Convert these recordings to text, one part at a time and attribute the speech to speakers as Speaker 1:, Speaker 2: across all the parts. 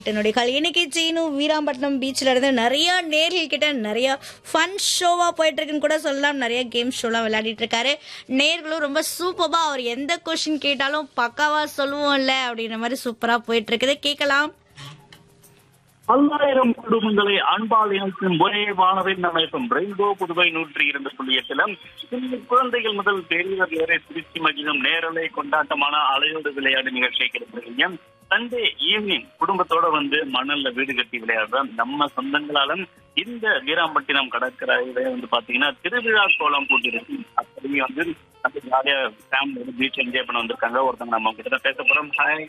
Speaker 1: என்னுடைய கால் இன்னைக்கு சீனு வீராம்பட்டினம் பீச்சில் இருந்து நிறைய நேர்கள் கிட்ட நிறைய ஃபன் ஷோவா போயிட்டு இருக்குன்னு கூட சொல்லலாம் நிறைய கேம் ஷோலாம் விளையாடிட்டு இருக்காரு நேர்களும் ரொம்ப சூப்பரா அவர் எந்த கொஸ்டின் கேட்டாலும் பக்காவா சொல்லுவோம்ல அப்படின்ற மாதிரி சூப்பரா போயிட்டு இருக்குது கேட்கலாம்
Speaker 2: பல்லாயிரம் குடும்பங்களை அன்பால் இணைக்கும் ஒரே வானவில் அமைப்பும் ரெயின்போ புதுவை நூற்றி இரண்டு புள்ளி எட்டிலும் சின்ன குழந்தைகள் முதல் பெரியவர் வரை திருச்சி மகிழும் நேரலை கொண்டாட்டமான அலையோடு விளையாடு நிகழ்ச்சியை கிடைக்கிறீங்க சண்டே ஈவினிங் குடும்பத்தோட வந்து மணல்ல வீடு கட்டி விளையாடுற நம்ம சொந்தங்களாலும் இந்த வீராம்பட்டினம் கடற்கரையில வந்து பாத்தீங்கன்னா திருவிழா கோலம் போட்டிருக்கு அப்படியே வந்து அந்த ஜாலியா ஃபேமிலி பீச் என்ஜாய் பண்ண வந்திருக்காங்க ஒருத்தவங்க நம்ம கிட்ட தான் பேச போறோம் ஹாய்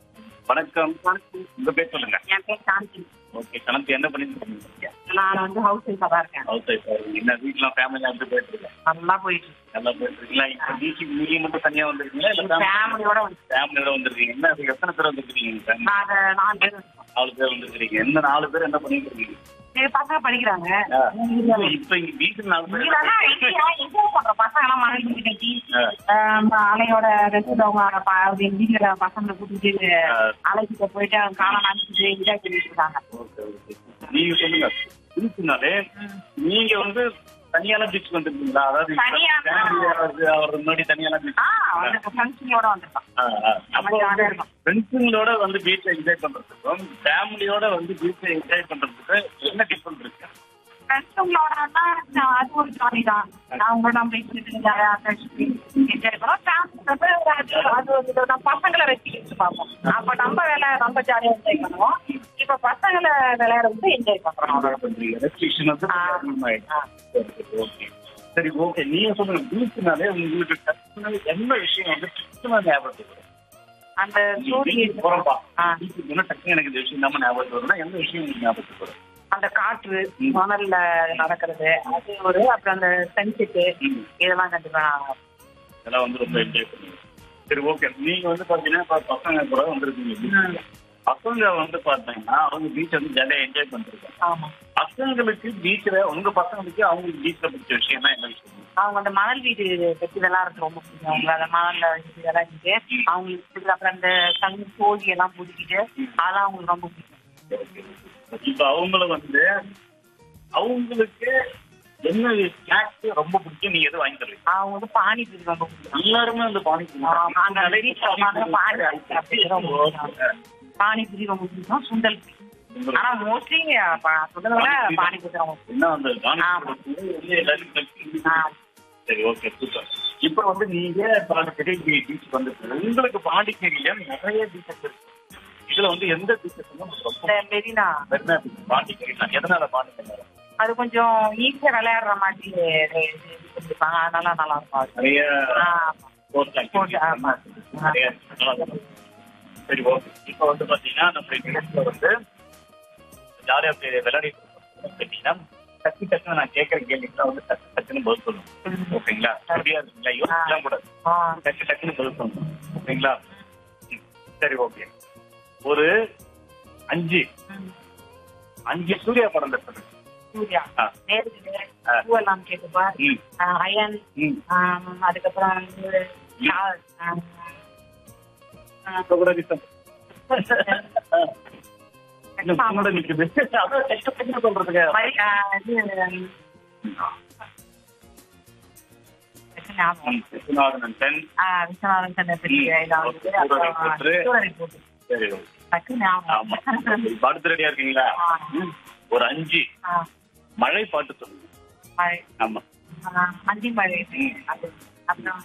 Speaker 2: வணக்கம் உங்க பேர் சொல்லுங்க
Speaker 3: என் பேர் சாந்தி
Speaker 2: ஓகே கணக்கு என்ன பண்ணிட்டு இருக்கீங்க
Speaker 3: நான் வந்து ஹவுஸ் ஒய்ஃபா தான் இருக்கேன்
Speaker 2: ஹவுஸ் ஒய்ஃப் என்ன வீட்லாம் ஃபேமிலியா இருந்து போயிட்டு இருக்கேன்
Speaker 3: நல்லா போயிட்டு இருக்கு
Speaker 2: நல்லா போயிட்டு இருக்கீங்களா இப்ப பீச்சுக்கு நீங்க மட்டும் தனியா வந்திருக்கீங்களா இல்ல
Speaker 3: ஃபேமிலியோட வந்து
Speaker 2: ஃபேமிலியோட வந்திருக்கீங்க என்ன அது எத்தனை பேர் வந்திருக்கீங்க family?
Speaker 3: நாங்க நாலு பேர் இருக்கோம்.
Speaker 2: நாலு பேர் வந்திருக்கீங்க என்ன நாலு பேர் என்ன பண்ணிட்டு இருக்கீங்க
Speaker 3: சரி, பசங்க படிக்கிறாங்க
Speaker 2: ஆ. இப்ப இங்க வீட்டுக்கு நாலு பேர்
Speaker 3: இதெல்லாம் easy-ஆ enjoy பண்றோம். பசங்க எல்லாம் மணல் வீடு கட்டி,
Speaker 2: ஆ.
Speaker 3: ஆஹ் அலையோட ரெஸ்ட் அவங்க வீட்டுல பசங்களை கூட்டிட்டு
Speaker 2: ஆ.
Speaker 3: அலைக்கிட்ட போயிட்டு அவங்க காலம் நினைச்சிட்டு என்ஜாய் பண்ணிட்டு இருக்காங்க
Speaker 2: ஓகே ஓகே நீங்க சொல்லுங்க பீச்சுனாலே நீங்க வந்து தனியாலாம் பீச் வந்திருக்கீங்களா அதாவது
Speaker 3: தனியா?
Speaker 2: ஃபேமிலியா வந்து அவர் முன்னாடி தனியாலாம் பீச்
Speaker 3: ஆ வந்து ஃப்ரெண்ட்ஸுங்களோட வந்திருக்கோம்
Speaker 2: அப்போ
Speaker 3: ஜாலியா இருக்கும்.
Speaker 2: ஃப்ரெண்ட்ஸுங்களோட வந்து பீச்சை என்ஜாய் பண்றதுக்கும் ஃபேமிலியோட வந்து பீச்சை என்ஜாய் பண்றதுக்கு என்ன டிஃபரன்ஸ் இருக்கு
Speaker 3: ஃப்ரெண்ட்ஸுங்களோட அது ஒரு ஜாலி தான் அவங்களோட நம்ம பேசிட்டு ஜாலியா பேசிட்டு என்ஜாய் பண்ணோம் ஃபேமிலி அது அது ஒரு இது தான் பசங்களை வச்சு யோசிச்சு பார்ப்போம் அப்ப நம்ம வேலை ரொம்ப ஜாலியா என்ஜாய் பண்ணுவோம் இப்ப பசங்களை விளையாடுறது என்ஜாய் பண்றோம்
Speaker 2: பண்றீங்க ரெஸ்ட்ரிக்ஷன் வந்து
Speaker 3: ஆ.
Speaker 2: அதிகமாயிடுச்சு. சரி, சரி, okay. சரி ஓகே நீங்க சொல்லுங்க பீச்னாலே உங்களுக்கு டக்குனு என்ன விஷயம் வந்து டக்குனு ஞாபகத்துக்கு வரும்
Speaker 3: அந்த
Speaker 2: நீங்க
Speaker 3: சூரிய
Speaker 2: beach போறோம்ப்பா
Speaker 3: ஆ.
Speaker 2: பீச்சுக்கு போனா டக்குனு எனக்கு இந்த விஷயம் நம்ம ஞாபகத்துக்கு வரும்னா எந்த விஷயம் உங்களுக்கு ஞாபகத்துக்கு வரும்
Speaker 3: அந்த காற்று மணல்ல நடக்கிறது அது ஒரு அப்புறம் அந்த சன்செட்டு
Speaker 2: ம்.
Speaker 3: இதெல்லாம் கண்டிப்பா
Speaker 2: இதெல்லாம் வந்து ரொம்ப என்ஜாய் பண்ணுவீங்க சரி ஓகே நீங்க வந்து பாத்தீங்கன்னா இப்ப பசங்க கூட வந்திருக்கீங்க beach. பசங்க வந்து பாத்தீங்கன்னா அவங்க பீச் வந்து ஜாலியா என்ஜாய் பண்ணிருக்காங்க
Speaker 3: ஆமா
Speaker 2: பசங்களுக்கு பீச்ல உங்க பசங்களுக்கு அவங்களுக்கு பீச்ல பிடிச்ச விஷயம்னா என்ன விஷயம்
Speaker 3: அவங்க அந்த மணல் வீடு கட்டி விளையாடுறது ரொம்ப பிடிக்கும் அவங்க அந்த மணல்ல வச்சு விளையாடிட்டு அவங்களுக்கு பிடிச்ச அப்புறம் அந்த தண்ணி கோழி எல்லாம் பிடிக்கிட்டு அதெல்லாம் அவங்களுக்கு ரொம்ப பிடிக்கும்
Speaker 2: இப்ப அவங்கள வந்து அவங்களுக்கு என்ன ஸ்நாக்ஸ் ரொம்ப பிடிக்கும் நீங்க எது வாங்கி தருவீங்க
Speaker 3: அவங்க வந்து பானிபூரி ரொம்ப பிடிக்கும்
Speaker 2: எல்லாருமே அந்த பானிபூரி
Speaker 3: ஆமா, அந்த beach-ல உட்கார்ந்து பானி சாப்பிட்டு ரொம்ப பிடிக்கும். பானிபூரி ரொம்ப பிடிக்கும் சுண்டல் பிடிக்கும். ஆனா மோஸ்ட்லி சுண்டலை விட பானிபூரி ரொம்ப பிடிக்கும்.
Speaker 2: என்ன அந்த
Speaker 3: ஆமா.
Speaker 2: பானிபூரி வந்து எல்லாரும் கட்டி-
Speaker 3: ஆ.
Speaker 2: சரி ஓகே சூப்பர் இப்ப வந்து நீங்க பாண்டிச்சேரி பீச் வந்து உங்களுக்கு பாண்டிச்சேரியில நிறைய பீச்சஸ் இருக்கு இதுல வந்து எந்த பீச்சஸ் வந்து உங்களுக்கு ரொம்ப
Speaker 3: இந்த மெரினா
Speaker 2: மெரினா பீச் பாண்டிச்சேரி எதனால பாண்டிச்சேரி
Speaker 3: அது கொஞ்சம் ஈஸியா விளையாடுற மாதிரி இது கொடுப்பாங்க அதனால நல்லா இருக்கும் அது.
Speaker 2: நிறைய
Speaker 3: ஆ,
Speaker 2: ஸ்போர்ட்ஸ்
Speaker 3: Sports, ஆமா.
Speaker 2: நிறைய நல்லா இருக்கும். சரி ஓகே இப்போ வந்து பாத்தீங்கன்னா நம்ம நிகழ்ச்சியில வந்து ஜாலியா விளையாடிட்டு இருக்கோம் கேட்டீங்கன்னா டக்கு டக்குன்னு நான் கேட்கற கேள்விக்கு வந்து டக்கு டக்குன்னு பதில் சொல்லணும் ஓகேங்களா சரியா இருக்குங்களா யோசிக்கலாம் கூடாது
Speaker 3: ஆ,
Speaker 2: டக்கு டக்குன்னு பதில் சொல்லணும் ஓகேங்களா ம். சரி ஓகே ஒரு அஞ்சு
Speaker 3: ம்.
Speaker 2: அஞ்சு சூர்யா படம் தருது
Speaker 3: சூர்யா
Speaker 2: ஆ.
Speaker 3: நேருக்கு நேர்
Speaker 2: ஆ.
Speaker 3: பூவெல்லாம் கேட்டுப்பா
Speaker 2: ம்
Speaker 3: ஆ, அயன்
Speaker 2: ம்
Speaker 3: ஆம், அதுக்கப்புறம் வந்து ஷா- ஆ, ஆ,
Speaker 2: இப்ப கூட ரிசம் இன்னும் உன்னோட நிக்குது அதான் டக்கு டக்குன்னு சொல்றதுக்கு
Speaker 3: மரி- ஆ, இது ஞாபகம்.
Speaker 2: ம், விஸ்வநாதன் டென்
Speaker 3: ஆ, விஸ்வநாதன் சந்திரசேகர்
Speaker 2: ம்.
Speaker 3: இதாவது
Speaker 2: சூரரை
Speaker 3: அப்புறம்
Speaker 2: போற்று.
Speaker 3: சூரரை போற்று.
Speaker 2: சரி
Speaker 3: டக்கு
Speaker 2: ஆமா
Speaker 3: ஞாபகம்
Speaker 2: இப்ப அடுத்து ரெடியா இருக்கீங்களா
Speaker 3: ஆ.
Speaker 2: ம். ஒரு அஞ்சு
Speaker 3: ஆ,
Speaker 2: மழை பாட்டு சொல்லுங்க
Speaker 3: மழை
Speaker 2: ஆமா
Speaker 3: ஆ, அந்தி மழை
Speaker 2: ம்.
Speaker 3: அது அப்புறம்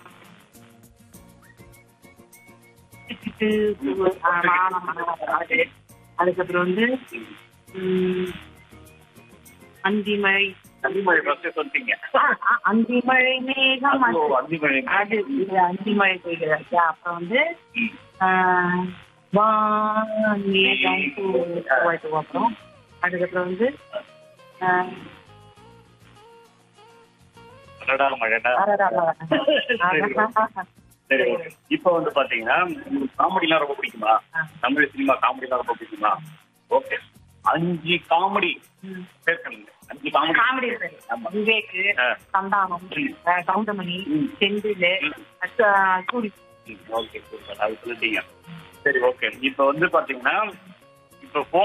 Speaker 3: சிட்டு, பூவு, ஆ, வானம், மலர், அது. அதுக்கப்புறம் வந்து ம், அந்தி மழை
Speaker 2: அந்தி மழை ஃபர்ஸ்ட் சொல்லிட்டீங்க
Speaker 3: ஆ, ஆ, அந்தி மழை மேகம்
Speaker 2: ஓ,
Speaker 3: அது.
Speaker 2: அந்தி மழை
Speaker 3: அது இது அந்தி மழை பெய்கிறது அப்புறம் வந்து
Speaker 2: ம்.
Speaker 3: ஆ, வானேகம் பூவாய்த்து அப்புறம் அதுக்கப்புறம் வந்து ஆ,
Speaker 2: மழைடா மழைடா
Speaker 3: அரடா,
Speaker 2: சரி,
Speaker 3: அரடா.
Speaker 2: சரி okay. இப்ப வந்து பாத்தீங்கன்னா உங்களுக்கு காமெடிலாம் ரொம்ப பிடிக்குமா
Speaker 3: ஆ.
Speaker 2: தமிழ் சினிமா காமெடிலாம் ரொம்ப பிடிக்குமா ஓகே அஞ்சு காமெடி
Speaker 3: ம்.
Speaker 2: பேர் சொல்லுங்க அஞ்சு காமெடி
Speaker 3: காமெடி இருக்கு.
Speaker 2: ஆமா.
Speaker 3: விவேக்
Speaker 2: ஆ.
Speaker 3: சந்தானம்
Speaker 2: ம்.
Speaker 3: ஆ, கவுண்டமணி
Speaker 2: ம்.
Speaker 3: செந்தில்
Speaker 2: ம்.
Speaker 3: கூடி
Speaker 2: ஓகே சூப்பர் அது சொல்லிட்டீங்க சரி ஓகே இப்ப வந்து பாத்தீங்கன்னா இப்ப இப்போ